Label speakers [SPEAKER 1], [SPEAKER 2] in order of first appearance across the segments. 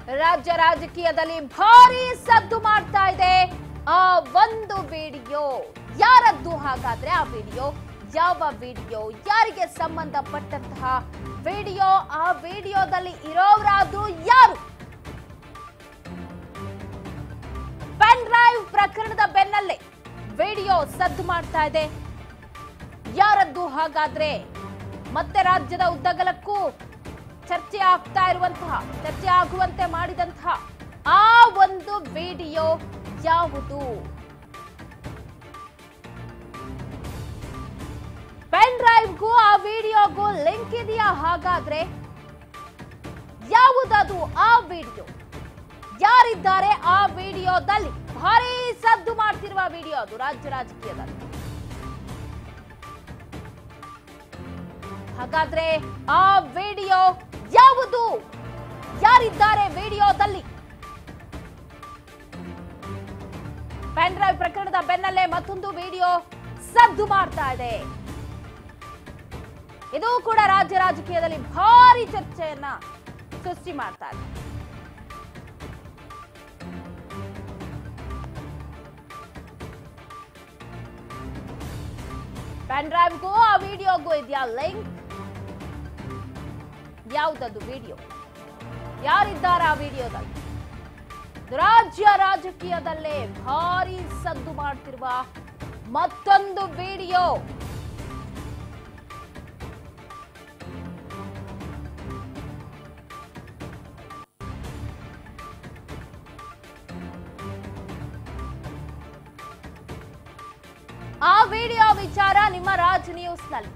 [SPEAKER 1] ರಾಜ್ಯ ರಾಜಕೀಯದಲ್ಲಿ ಭಾರಿ ಸದ್ದು ಮಾಡ್ತಾ ಇದೆ ಆ ಒಂದು ವಿಡಿಯೋ ಯಾರದ್ದು ಹಾಗಾದ್ರೆ ಆ ವಿಡಿಯೋ ಯಾವ ವಿಡಿಯೋ ಯಾರಿಗೆ ಸಂಬಂಧಪಟ್ಟಂತಹ ವಿಡಿಯೋ ಆ ವಿಡಿಯೋದಲ್ಲಿ ಇರೋರಾದ್ರೂ ಯಾರು ಪೆನ್ ಡ್ರೈವ್ ಪ್ರಕರಣದ ಬೆನ್ನಲ್ಲೇ ವಿಡಿಯೋ ಸದ್ದು ಮಾಡ್ತಾ ಇದೆ ಯಾರದ್ದು ಹಾಗಾದ್ರೆ ಮತ್ತೆ ರಾಜ್ಯದ ಉದ್ದಗಲಕ್ಕೂ ಚರ್ಚೆ ಆಗ್ತಾ ಇರುವಂತಹ ಚರ್ಚೆ ಆಗುವಂತೆ ಮಾಡಿದಂತಹ ಆ ಒಂದು ವಿಡಿಯೋ ಯಾವುದು ಪೆನ್ ಡ್ರೈವ್ಗೂ ಆ ವಿಡಿಯೋಗೂ ಲಿಂಕ್ ಇದೆಯಾ ಹಾಗಾದ್ರೆ ಯಾವುದದು ಆ ವಿಡಿಯೋ ಯಾರಿದ್ದಾರೆ ಆ ವಿಡಿಯೋದಲ್ಲಿ ಭಾರಿ ಸದ್ದು ಮಾಡ್ತಿರುವ ವಿಡಿಯೋ ಅದು ರಾಜ್ಯ ರಾಜಕೀಯದಲ್ಲಿ ಹಾಗಾದ್ರೆ ಆ ವಿಡಿಯೋ ಯಾವುದು ಯಾರಿದ್ದಾರೆ ವಿಡಿಯೋದಲ್ಲಿ ಪೆನ್ ಡ್ರೈವ್ ಪ್ರಕರಣದ ಬೆನ್ನಲ್ಲೇ ಮತ್ತೊಂದು ವಿಡಿಯೋ ಸದ್ದು ಮಾಡ್ತಾ ಇದೆ ಇದು ಕೂಡ ರಾಜ್ಯ ರಾಜಕೀಯದಲ್ಲಿ ಭಾರಿ ಚರ್ಚೆಯನ್ನ ಸೃಷ್ಟಿ ಮಾಡ್ತಾ ಇದೆ ಪೆನ್ ಡ್ರೈವ್ಗೂ ಆ ವಿಡಿಯೋಗೂ ಇದೆಯಾ ಲಿಂಕ್ ಯಾವುದದು ವಿಡಿಯೋ ಯಾರಿದ್ದಾರೆ ಆ ವಿಡಿಯೋದಲ್ಲಿ ರಾಜ್ಯ ರಾಜಕೀಯದಲ್ಲೇ ಭಾರಿ ಸದ್ದು ಮಾಡ್ತಿರುವ ಮತ್ತೊಂದು ವಿಡಿಯೋ ಆ ವಿಡಿಯೋ ವಿಚಾರ ನಿಮ್ಮ ರಾಜ್ ನ್ಯೂಸ್ ನಲ್ಲಿ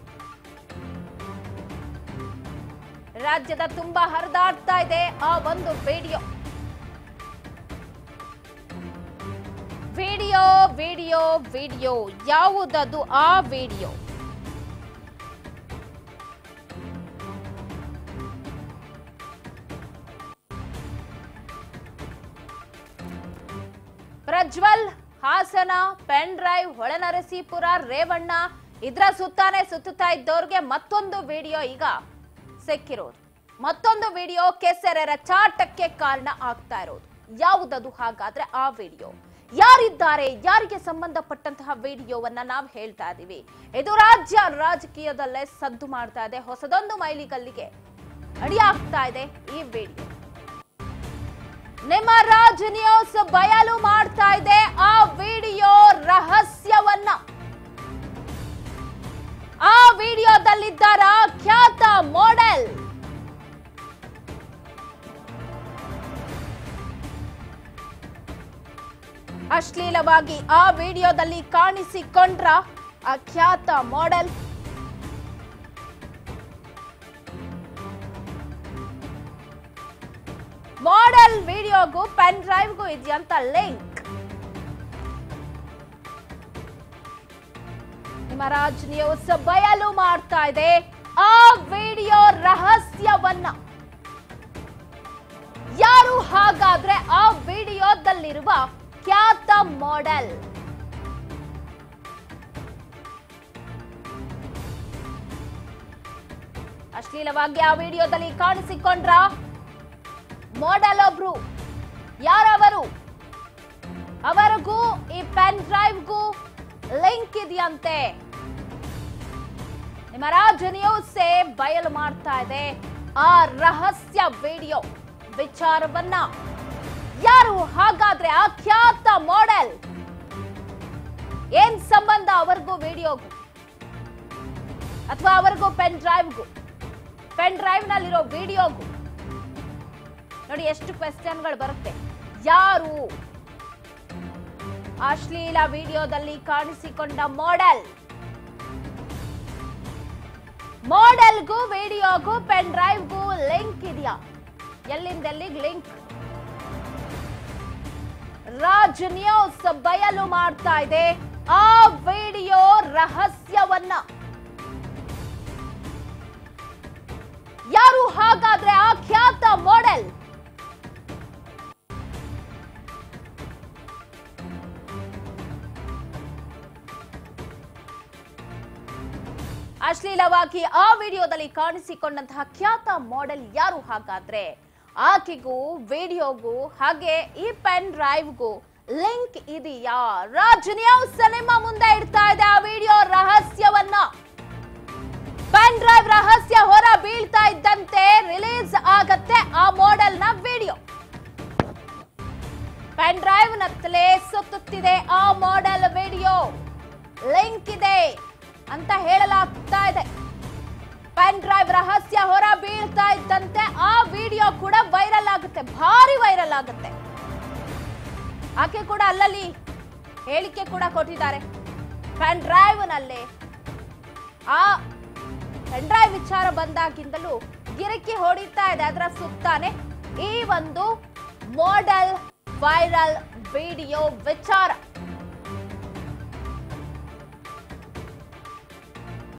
[SPEAKER 1] ರಾಜ್ಯದ ತುಂಬಾ ಹರಿದಾಡ್ತಾ ಇದೆ ಆ ಒಂದು ವಿಡಿಯೋ ವಿಡಿಯೋ ವಿಡಿಯೋ ವಿಡಿಯೋ ಯಾವುದದು ಆ video Prajwal Hassan pen drive Holenarasipura Revanna ಇದ್ರ ಸುತ್ತಾನೆ ಸುತ್ತುತ್ತಾ ಇದ್ದವ್ರಿಗೆ ಮತ್ತೊಂದು ವಿಡಿಯೋ ಈಗ ಸಿಕ್ಕಿರೋದು ಮತ್ತೊಂದು ವಿಡಿಯೋ ಕೆಸರೆರ ಚಾಟಕ್ಕೆ ಕಾರಣ ಆಗ್ತಾ ಇರೋದು ಯಾವುದದು ಹಾಗಾದ್ರೆ ಆ ವಿಡಿಯೋ ಯಾರಿದ್ದಾರೆ ಯಾರಿಗೆ ಸಂಬಂಧಪಟ್ಟಂತಹ ವಿಡಿಯೋವನ್ನ ನಾವು ಹೇಳ್ತಾ ಇದೀವಿ ಇದು ರಾಜ್ಯ ರಾಜಕೀಯದಲ್ಲೇ ಸದ್ದು ಮಾಡ್ತಾ ಇದೆ ಹೊಸದೊಂದು ಮೈಲಿಗಲ್ಲಿಗೆ ಅಡಿಯಾಗ್ತಾ ಇದೆ ಈ ವಿಡಿಯೋ ನಿಮ್ಮ ರಾಜ್ ನ್ಯೂಸ್ ಬಯಲು ಮಾಡ್ತಾ ಇದೆ ಆ ವಿಡಿಯೋ ರಹಸ್ಯವನ್ನ ಆ ವಿಡಿಯೋದಲ್ಲಿದ್ದಾರ ಖ್ಯಾತ ಮಾಡೆಲ್ ಅಶ್ಲೀಲವಾಗಿ ಆ ವಿಡಿಯೋದಲ್ಲಿ ಕಾಣಿಸಿಕೊಂಡ್ರ ಆ ಖ್ಯಾತ ಮಾಡೆಲ್ ಮಾಡೆಲ್ ವಿಡಿಯೋಗೂ ಪೆನ್ ಡ್ರೈವ್ಗೂ ಇದೆಯಂತ ಲಿಂಕ್ ನಿಮ್ಮ ರಾಜ್ ನ್ಯೂಸ್ ಬಯಲು ಮಾಡ್ತಾ ಇದೆ ಆ ವಿಡಿಯೋ ರಹಸ್ಯವನ್ನ ಯಾರು ಹಾಗಾದ್ರೆ ಆ ವಿಡಿಯೋದಲ್ಲಿರುವ ಖ್ಯಾತ ಮಾಡೆಲ್ ಅಶ್ಲೀಲವಾಗಿ ಆ ವಿಡಿಯೋದಲ್ಲಿ ಕಾಣಿಸಿಕೊಂಡ್ರ ಮಾಡೆಲ್ ಒಬ್ರು ಯಾರವರು ಅವರಿಗೂ ಈ ಪೆನ್ ಡ್ರೈವ್ಗೂ ಲಿಂಕ್ ಇದೆಯಂತೆ ನಿಮ್ಮ ರಾಜ ನ್ಯೂಸ್ ಬಯಲು ಮಾಡ್ತಾ ಇದೆ ಆ ರಹಸ್ಯ ವಿಡಿಯೋ ವಿಚಾರವನ್ನ ಯಾರು ಹಾಗಾದ್ರೆ ಆ ಖ್ಯಾತ ಮಾಡೆಲ್ ಏನ್ ಸಂಬಂಧ ಅವರಿಗೂ ವಿಡಿಯೋಗೂ ಅಥವಾ ಅವರಿಗೂ ಪೆನ್ ಡ್ರೈವ್ಗೂ ಪೆನ್ ಡ್ರೈವ್ ನಲ್ಲಿರೋ ವಿಡಿಯೋಗೂ ನೋಡಿ ಎಷ್ಟು ಕ್ವೆಶ್ಚನ್ಗಳು ಬರುತ್ತೆ ಯಾರು ಅಶ್ಲೀಲ ವಿಡಿಯೋದಲ್ಲಿ ಕಾಣಿಸಿಕೊಂಡ ಮಾಡೆಲ್ ಮಾಡೆಲ್ಗೂ ವಿಡಿಯೋಗೂ ಪೆನ್ ಡ್ರೈವ್ಗೂ ಲಿಂಕ್ ಇದೆಯಾ ಎಲ್ಲಿಂದ ಎಲ್ಲಿಗೆ ಲಿಂಕ್ ರಾಜ್ ನ್ಯೂಸ್ ಬಯಲು ಮಾಡ್ತಾ ಇದೆ ಆ ವಿಡಿಯೋ ರಹಸ್ಯವನ್ನ ಯಾರು ಹಾಗಾದ್ರೆ ಆ ಖ್ಯಾತ ಮಾಡೆಲ್ ಅಶ್ಲೀಲವಾಗಿ ಆ ವಿಡಿಯೋದಲ್ಲಿ ಕಾಣಿಸಿಕೊಂಡಂತಹ ಖ್ಯಾತ ಮಾಡೆಲ್ ಯಾರು ಹಾಗಾದ್ರೆ ಆಕೆಗೂ ವಿಡಿಯೋಗೂ ಹಾಗೆ ಈ ಪೆನ್ ಡ್ರೈವ್ಗೂ ಲಿಂಕ್ ಇದೆಯಾ ರಾಜ್ ನ್ಯೂಸ್ ನಿಮ್ಮ ಮುಂದೆ ಇಡ್ತಾ ಇದೆ ಆ ವಿಡಿಯೋ ರಹಸ್ಯವನ್ನ ಪೆನ್ ಡ್ರೈವ್ ರಹಸ್ಯ ಹೊರ ಬೀಳ್ತಾ ಇದ್ದಂತೆ ರಿಲೀಸ್ ಆಗತ್ತೆ ಆ ಮಾಡೆಲ್ ನ ವಿಡಿಯೋ ಪೆನ್ ಡ್ರೈವ್ ನತ್ತಲೇ ಸುತ್ತುತ್ತಿದೆ ಆ ಮಾಡೆಲ್ ವಿಡಿಯೋ ಲಿಂಕ್ ಇದೆ ಅಂತ ಹೇಳಲಾಗ್ತಾ ಇದೆ ಪೆನ್ ಡ್ರೈವ್ ರಹಸ್ಯ ಹೊರ ಬೀಳ್ತಾ ಇದ್ದಂತೆ ಆ ವಿಡಿಯೋ ಕೂಡ ವೈರಲ್ ಆಗುತ್ತೆ ಭಾರಿ ವೈರಲ್ ಆಗುತ್ತೆ ಆಕೆ ಕೂಡ ಅಲ್ಲಲ್ಲಿ ಹೇಳಿಕೆ ಕೂಡ ಕೊಟ್ಟಿದ್ದಾರೆ ಪೆನ್ ಡ್ರೈವ್ ನಲ್ಲಿ ಆ ಪೆನ್ ಡ್ರೈವ್ ವಿಚಾರ ಬಂದಾಗಿಂದಲೂ ಗಿರಕಿ ಹೊಡಿತಾ ಇದೆ ಅದರ ಸುತ್ತಾನೆ ಈ ಒಂದು ಮಾಡೆಲ್ ವೈರಲ್ ವಿಡಿಯೋ ವಿಚಾರ